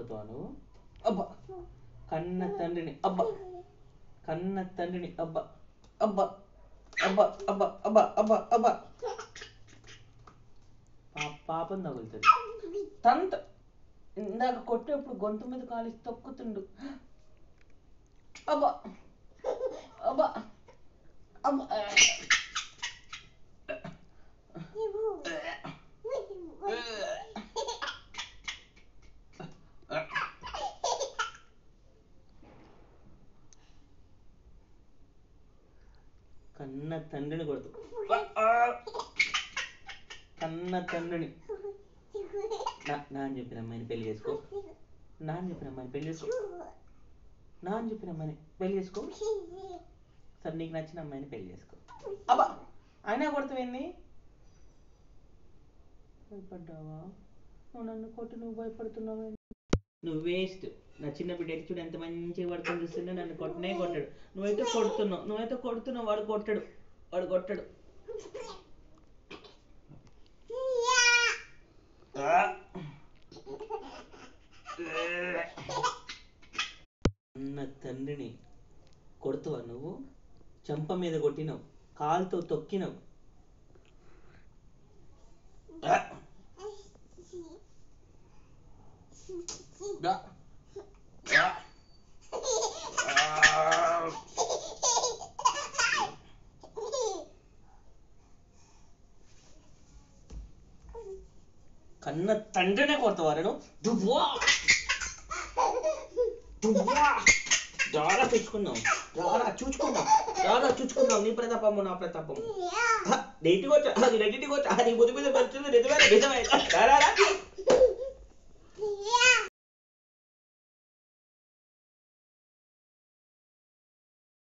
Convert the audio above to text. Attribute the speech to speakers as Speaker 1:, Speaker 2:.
Speaker 1: కొడతావా నువ్వు అబ్బా కన్న తండ్రిని అబ్బా కన్న తండ్రిని అబ్బా అబ్బా అబ్బా అబ్బా అబ్బా అబ్బా అబ్బా పా- పాపం తగులుతుంది తంత ఇందాక కొట్టేప్పుడు గొంతు మీద కాలి తొక్కుతుండు అబ్బా అబ్బా అబ్బా కన్న తండ్రిని కొడుతు కన్న తండ్రిని నా నా అని చెప్పిన అమ్మాయిని పెళ్లి చేసుకో నా అని చెప్పిన అమ్మాయిని పెళ్లి చేసుకో నా అని చెప్పిన అమ్మాయిని పెళ్లి చేసుకో సరే నీకు నచ్చిన అమ్మాయిని పెళ్లి చేసుకో అబ్బా అయినా కొడుతుంది భయపడ్డావా నువ్వు నన్ను కొట్టి నువ్వు భయపడుతున్నావు నువ్వు వేస్ట్ నా చిన్న బిడ్డ ఎత్తి చూడు ఎంత మంచిగా పడుతుంది చూస్తుండే నన్ను కొట్టనే కొట్టాడు నువ్వైతే కొడుతున్నావు నువ్వైతే కొడుతున్నావు వాడు కొట్టాడు వాడు కొట్టాడు అన్న తండ్రిని కొడుతావా నువ్వు చెంప మీద కొట్టినావు కాలుతో తొక్కినావు దా. దా. కన్న తండ్రినే కొడతావారా నువ్వు దువ్వా దువ్వా చాలా చూసుకున్నావు చాలా చూసుకున్నావు చాలా చూసుకున్నావు నీ ప్రతాపము నా ప్రతాపము నెగిటివ్ వచ్చా అది నెగిటివ్ వచ్చా నీ బుద్ధి మీద పరిస్థితి నిజమే నిజమే రా, రా, రా.